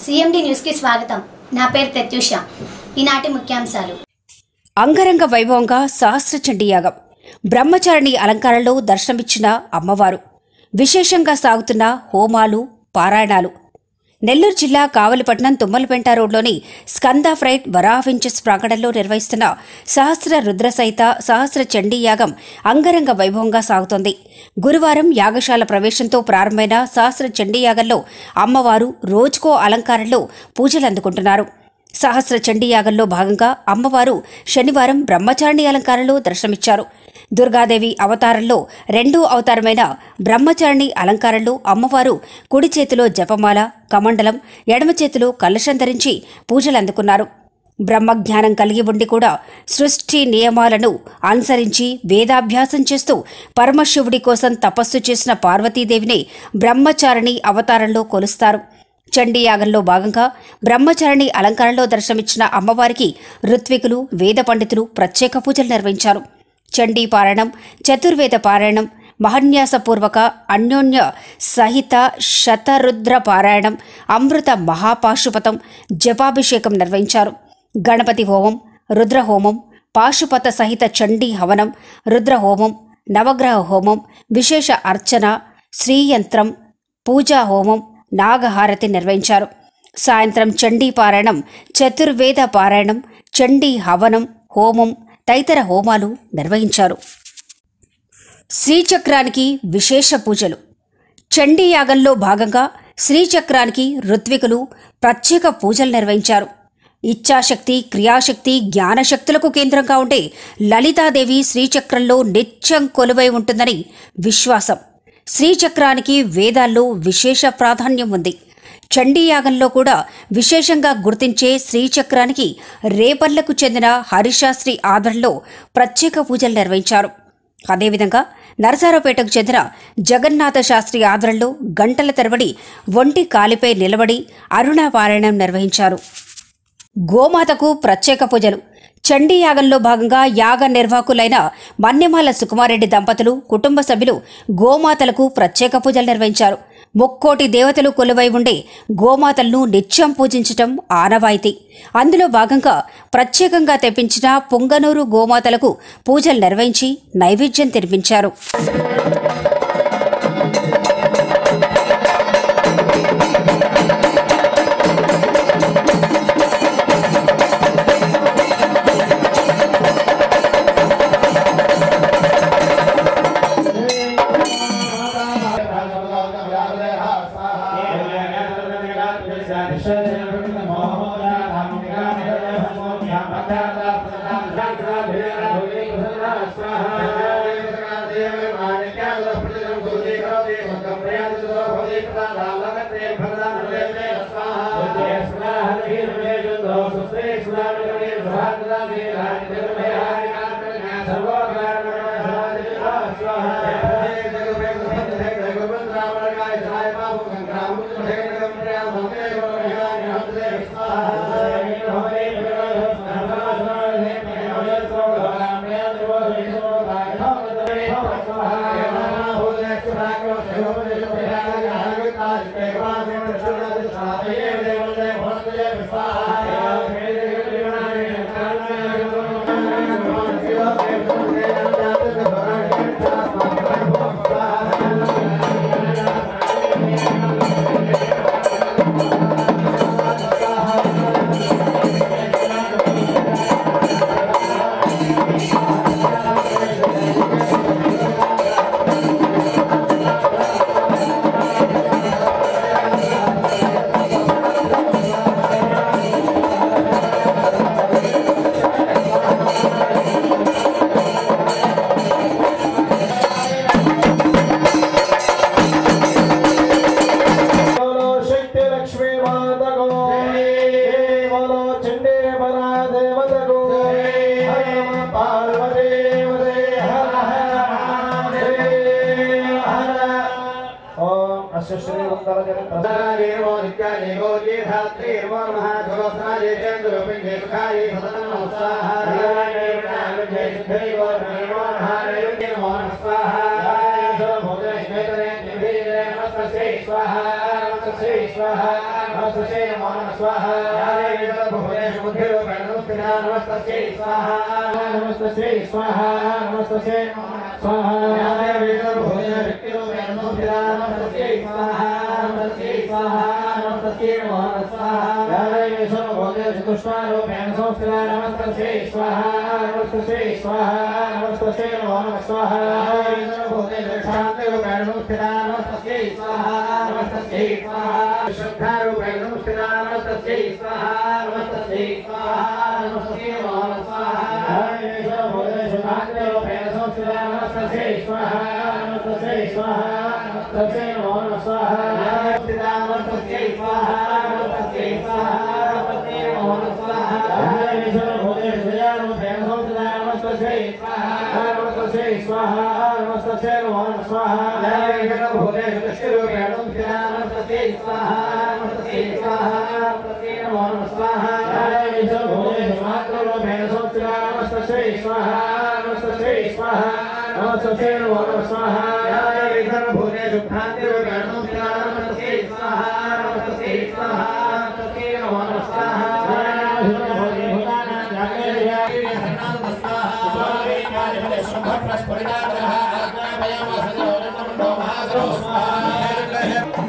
CMD న్యూస్కి స్వాగతం నా పేరు ప్రత్యూష ఈనాటి ముఖ్యాంశాలు అంగరంగ వైభవంగా సహస్రచండీ యాగం బ్రహ్మచారిణి అలంకారంలో దర్శనమిచ్చిన అమ్మవారు విశేషంగా సాగుతున్న హోమాలు పారాయణాలు నెల్లూరు జిల్లా కావలిపట్నం తుమ్మలపెంట రోడ్లోని స్కంద ఫ్రైట్ వరాహవించెస్ ప్రాంగణంలో నిర్వహిస్తున్న సహస్ర రుద్ర సహిత సహస్ర చండీ యాగం అంగరంగ వైభవంగా సాగుతోంది గురువారం యాగశాల ప్రవేశంతో ప్రారంభమైన సహస్ర చండీ యాగంలో అమ్మవారు రోజుకో అలంకారంలో పూజలు అందుకుంటున్నారు సహస్ర చండీ యాగంలో భాగంగా అమ్మవారు శనివారం బ్రహ్మచారిణి అలంకారంలో దర్శనమిచ్చారు దుర్గాదేవి అవతారంలో రెండో అవతారమైన బ్రహ్మచారిణి అలంకారంలో అమ్మవారు కుడి చేతిలో జపమాల కమండలం ఎడమ చేతిలో కలశం ధరించి పూజలు అందుకున్నారు బ్రహ్మజ్ఞానం కలిగి ఉండి కూడా సృష్టి నియమాలను అనుసరించి వేదాభ్యాసం చేస్తూ పరమశివుడి కోసం తపస్సు చేసిన పార్వతీదేవిని బ్రహ్మచారిణి అవతారంలో కొలుస్తారు చండీ యాగంలో భాగంగా బ్రహ్మచారిణి అలంకారంలో దర్శనమిచ్చిన అమ్మవారికి ఋత్వికులు వేద పండితులు ప్రత్యేక పూజలు నిర్వహించారు చండీ పారాయణం చతుర్వేద పారాయణం మహన్యాసపూర్వక అన్యోన్య సహిత శతరుద్ర పారాయణం అమృత మహాపాశుపతం జపాభిషేకం నిర్వహించారు గణపతి హోమం రుద్రహోమం పాశుపత సహిత చండీ హవనం రుద్రహోమం నవగ్రహ హోమం విశేష అర్చన శ్రీయంత్రం పూజా హోమం నాగహారతి నిర్వహించారు సాయంత్రం చండీ పారాయణం చతుర్వేద పారాయణం చండీ హవనం హోమం తదితర హోమాలు నిర్వహించారు శ్రీచక్రానికి విశేష పూజలు చండీ యాగంలో భాగంగా శ్రీచక్రానికి ఋత్వికులు ప్రత్యేక పూజలు నిర్వహించారు ఇచ్ఛాశక్తి క్రియాశక్తి జ్ఞానశక్తులకు కేంద్రంగా ఉండే లలితాదేవి శ్రీచక్రంలో నిత్యం కొలువై ఉంటుందని విశ్వాసం శ్రీచక్రానికి వేదాల్లో విశేష ప్రాధాన్యం ఉంది చండీ యాగంలో కూడా విశేషంగా గుర్తించే శ్రీచక్రానికి రేపల్లకు చెందిన హరిశాస్త్రి ఆధ్వర్యంలో ప్రత్యేక పూజలు నిర్వహించారు అదేవిధంగా నరసారావుపేటకు చెందిన జగన్నాథ శాస్త్రి ఆధ్వర్యంలో గంటల తరబడి ఒంటి కాలిపై నిలబడి అరుణాపారాయణం నిర్వహించారు గోమాతకు ప్రత్యేక పూజలు చండీ యాగంలో భాగంగా యాగ నిర్వాహకులైన మన్యమాల సుకుమారెడ్డి దంపతులు కుటుంబ సభ్యులు గోమాతలకు ప్రత్యేక పూజలు నిర్వహించారు ముక్కోటి దేవతలు కొలువై ఉండే గోమాతలను నిత్యం పూజించటం ఆనవాయితీ అందులో భాగంగా ప్రత్యేకంగా తెప్పించిన పొంగనూరు గోమాతలకు పూజలు నిర్వహించి నైవేద్యం తినిపించారు बोलो शक्ति लक्ष्मी माता को बोलो चंडी बना देवत को हर नमः पार्वती पते हर हर महादेव हर ओम अस्य श्री वंदना जन प्रसादेवो नित्यादेवो ये धात्रीर्वो महाधवस्नाजे चंद्रपिंडे सुखाये सततं नमस्कार जय सुखैवो नमो महादेव नमो स्वाहा भोजन स्वाहा नमस्ते स्वाहा नमस्ते नमो स्वाहा भुवनेषु बुद्धिरूपेण नमस्कृता नमस्तस्यै स्वाहा नमस्तस्यै स्वाहा नमस्तस्यै स्वाहा भुवने व्यक्तिरूपेण नमस्कृता नमस्तस्यै स्वाहा नमस्तस्यै स्वाहा नमस्तस्यै नमो नमः स्वाहा भुवनेषु पुष्पारूपेण संस्कृता नमस्तस्यै स्वाहा नमस्तस्यै स्वाहा नमस्तस्यै नमो नमः स्वाहा भुवनेषु शान्तिरूपेण नमस्कृता नमस्तस्यै स्वाहा नमस्तस्यै स्वाहा श्रद्धारूपेण नमस्कृता नमस्तस्यै स्वाहा नमस्तस्यै स्वाहा नमस्तस्यै नमो नमः स्वाहा भुवनेषु शान्तिरूपेण संस्कृता नमस्तस्यै स्वाहा नमस्तस्यै स्वाहा नमस्तस्यै नमो नमः स्वाहा नमस्कृता नमस्तस्यै स्वाहा नमस्तस्यै स्वाहा नमस्तस्यै नमो नमः स्वाहा भुवनेषु दयारूपेण संस्कृता नमस्तस्यै स्वाहा नमस्तस्यै स्वाहा नमस्तस्यै नमो नमः स्वाहा भुवनेषु दृष्टिरूपेण नमस्कृता नमस्तस्यै स्वाहा नमस्तस्यै स्वाहा नमस्तस्यै नमो नमः स्वाहा भुवनेषु मातृरूपेण संस्कृता नमस्तस्यै स्वाहा नमस्तस्यै स्वाहा नमस्तस्यै नमो नमः स्वाहा भुवनेषु भ्रान्तिरूपेण नमस्कृता नमस्तस्यै स्वाहा नमस्तस्यै स्वाहा नमस्तस्यै नमो नमः स्वाहा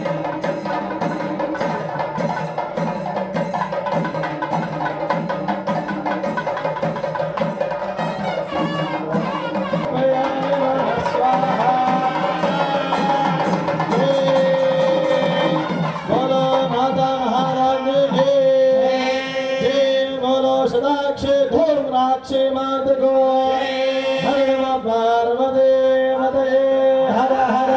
बोलो माता महारानी की जय बोलो सदाक्षी धूम्राक्षी मात को हर नम पार्वती मते हर हर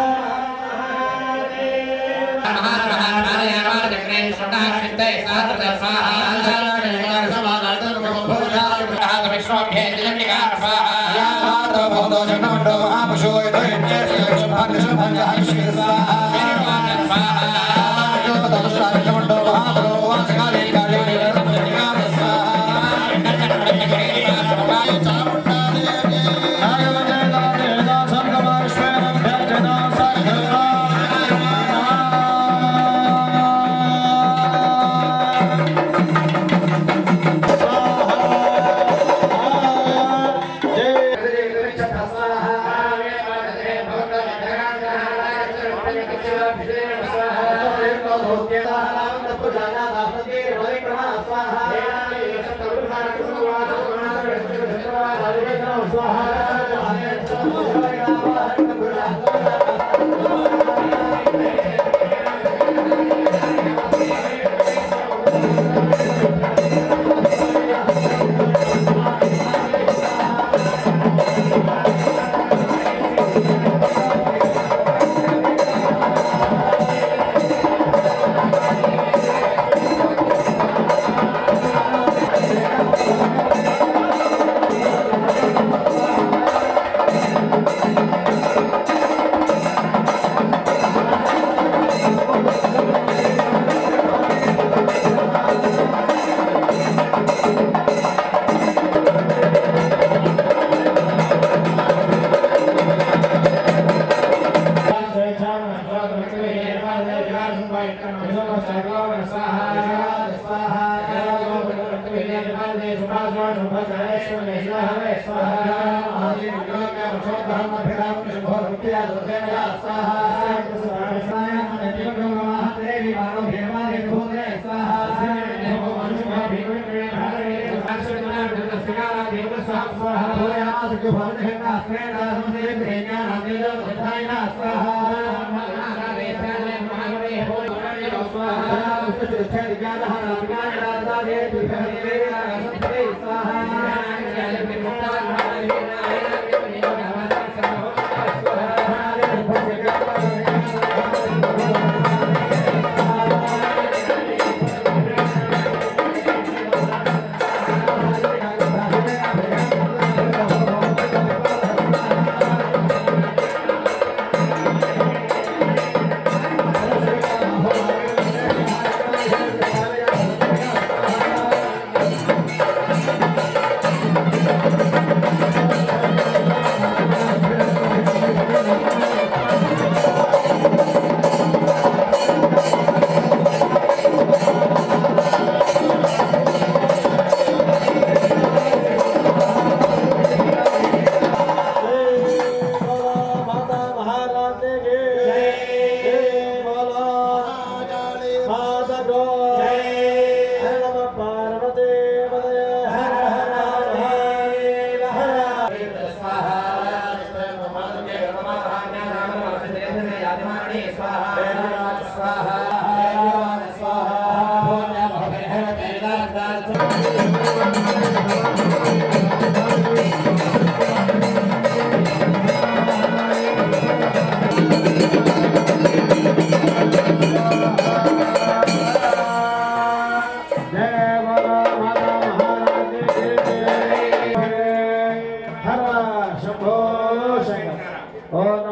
Thank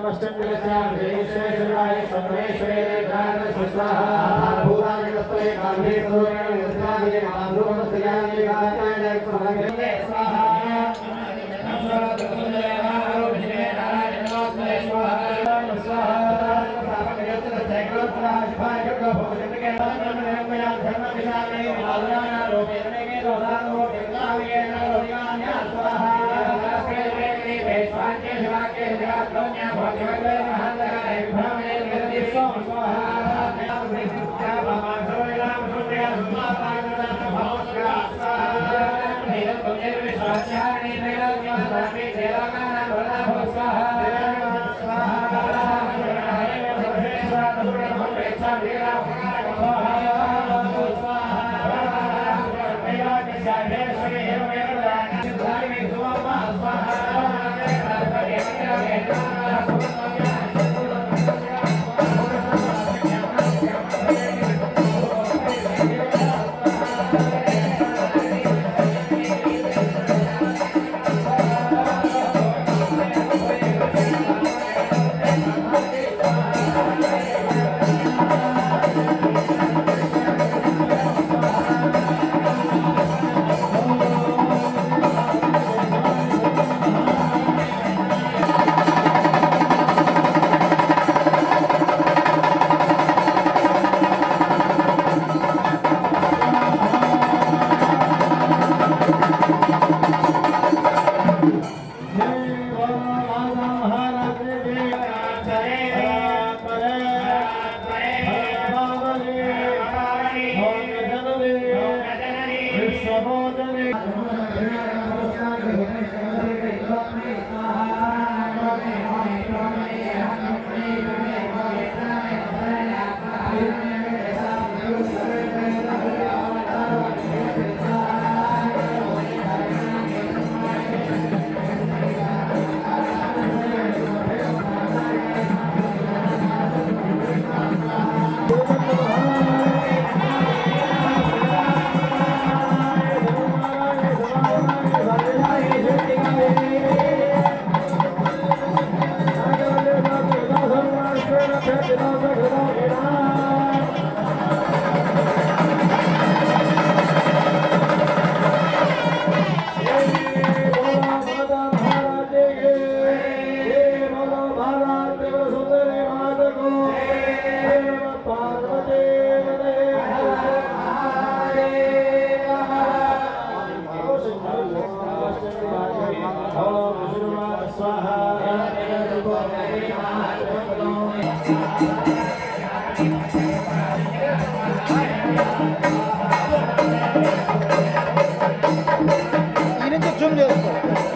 ఈ నుంచి జూమ్ చేసుకో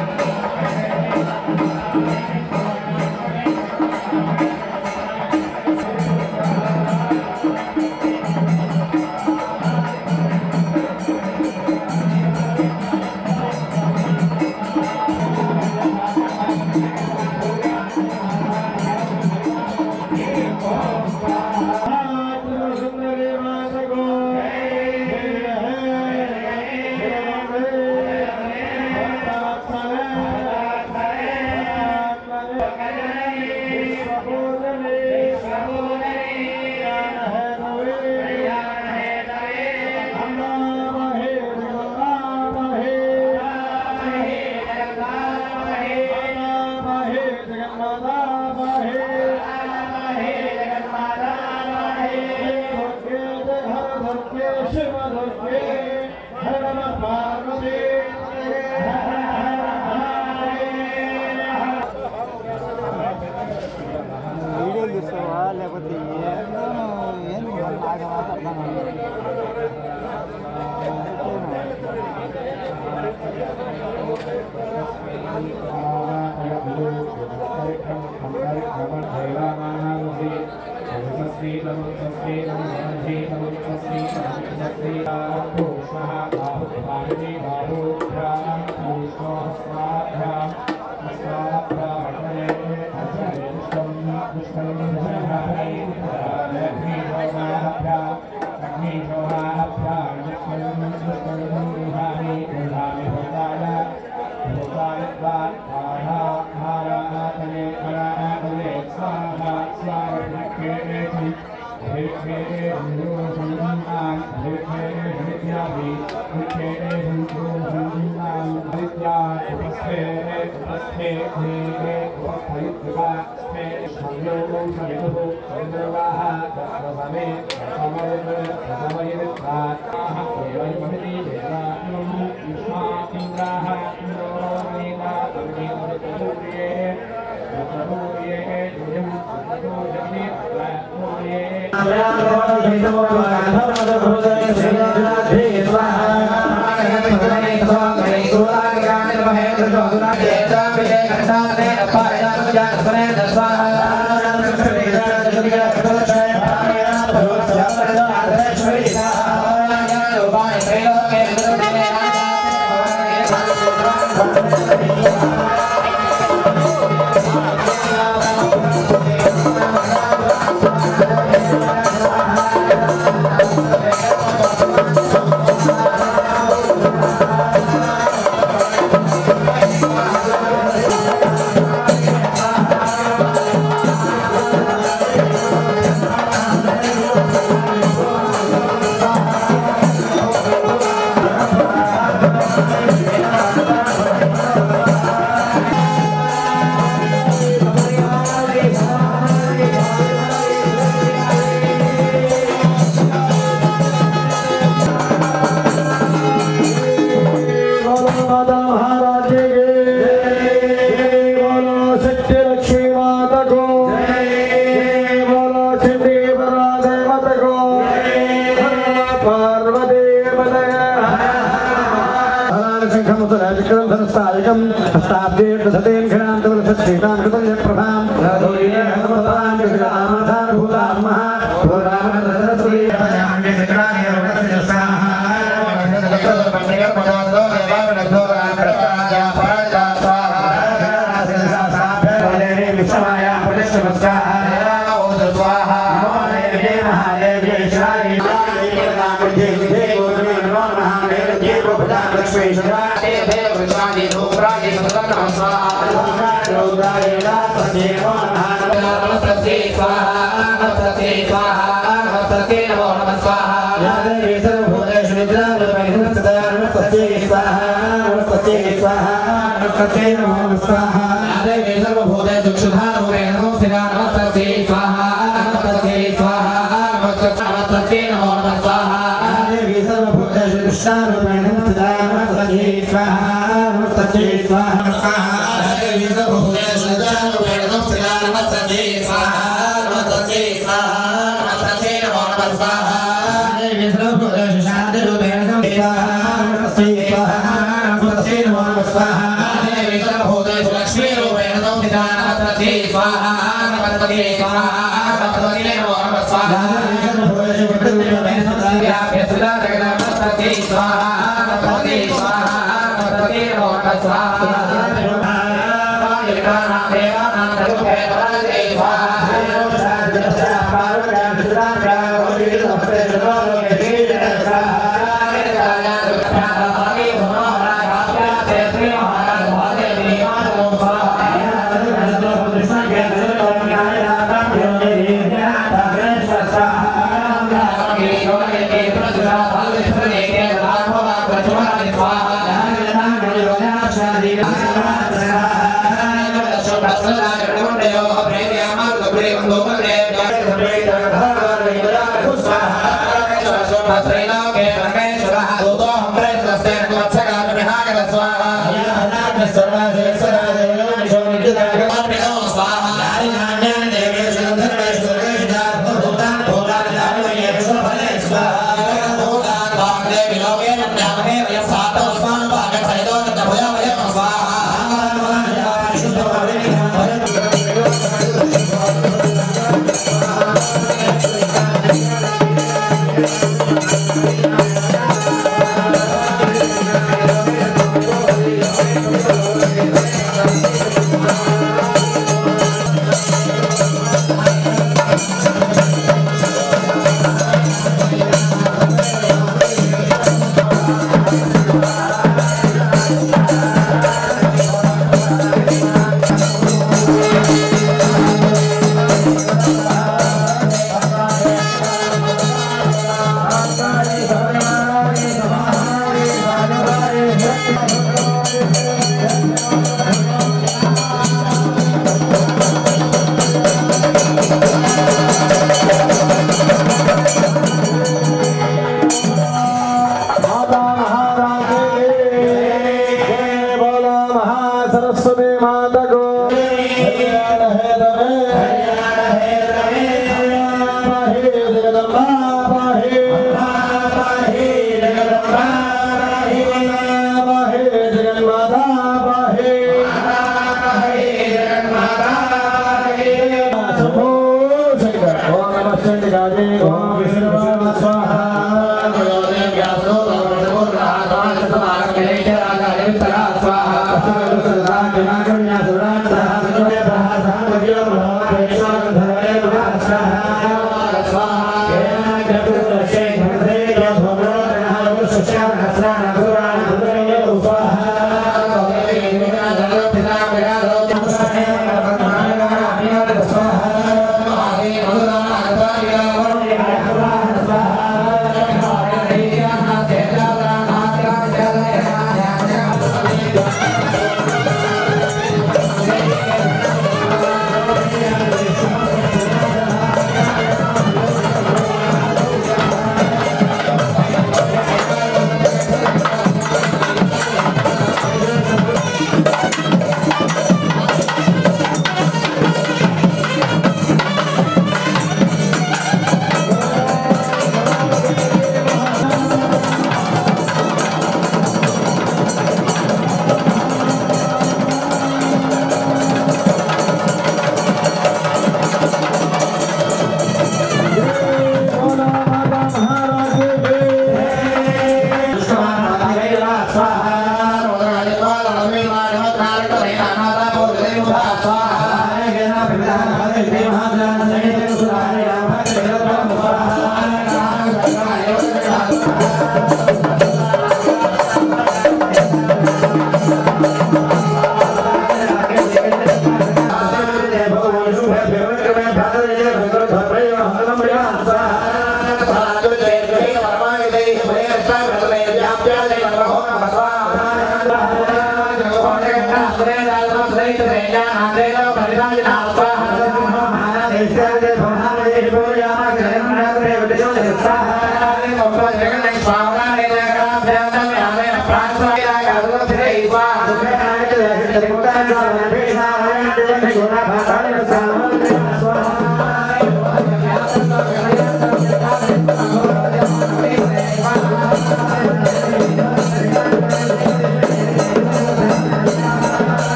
వీడియోలు తీస్తావా లేకపోతే ఏందో ఏంది నాకు అర్థం కాదు. భూతాయ उपस्थे उपस्थे थे उपस्थयुक्तिका स्थे संयोगो सविदुः सविदुर्वाः दशमे समरुद्र दशमयित्वा एवं महति देवानं युष्मा इन्द्राः इन्द्रोणीना तन्नीमृतसूर्ये ऋतसूर्ये यूयं ऋतसो जगति ऊर्ये माता महाराज के बोलो सत्य लक्ष्मी माता को बोलो चंडी देवता को पार्वती शङ्खमुतराजक्रन्धनस्तायकम् हस्ताब्दे प्रसतेन घनान्तवलसत्सेतां कृतं यत्प्रभां राधोयेन हनुमतां जगदामधां भूतात्मः Thank సరస్వతి మాతకు కళ్యాణ హేతవే కళ్యాణ హేతవే పాహి జగదంబా పాహి పాహి జగదంబా పాహి పాహి జగన్మాతా పాహి పాహి జగన్మాతా పాహి శంభో శంకర ఓం నమః చండికాజే ఓం విష్ణు స్వాహా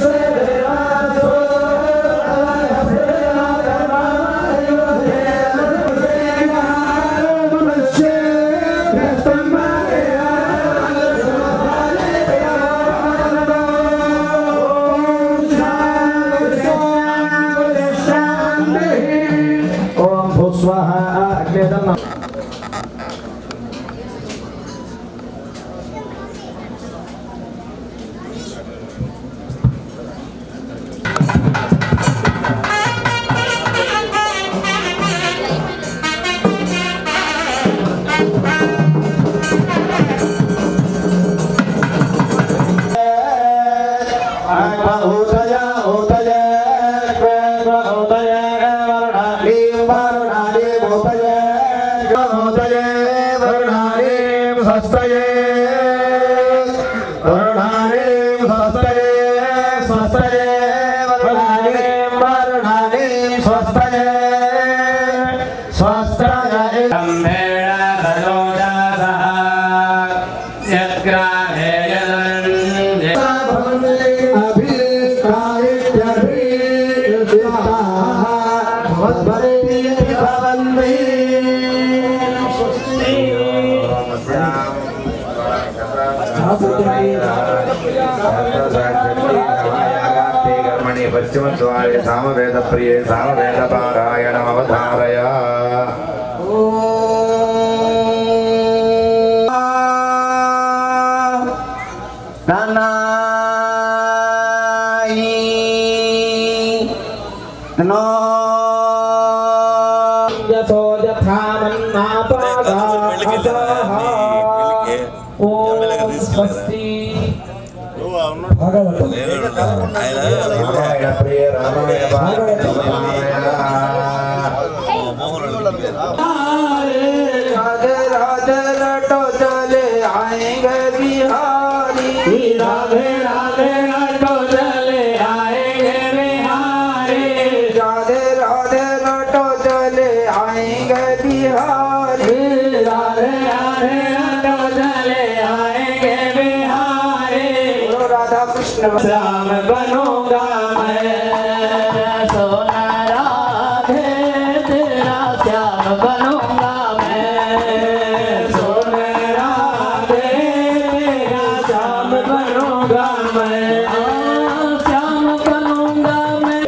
Thank అగ్నేదన్న ఉదయ ఉదయ ఉదయ వరుణాలి వరుణాలి ఉదయ ఉదయ వరుణాలి స్వస్తయే వరుణాలి స్వస్తయే స్వస్తయే వరుణాలి వరుణాలి స్వస్తయే స్వస్తయ పశ్చిమద్వారే సామవేద ప్రియే సామవేద పారాయణమవధారయ యథో యథామన్నాపాదా అసహ ఓం స్వస్తి భగవతం రామాయణ ప్రియ రామాయణ పారాయణ राधे राधे रटो चले आएंगे बिहारी राधे राधे रटो चले आएंगे बिहारी राधे राधे रटो चले आएंगे बिहारी राधे राधे रटो चले आएंगे बिहारी राधा कृष्ण श्याम बनूंगा मैं सोना राधे तेरा श्याम बनूंगा मैं सोने राधे तेरा श्याम बनूंगा मैं श्याम बनूंगा मैं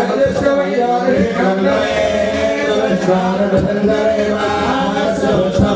Swami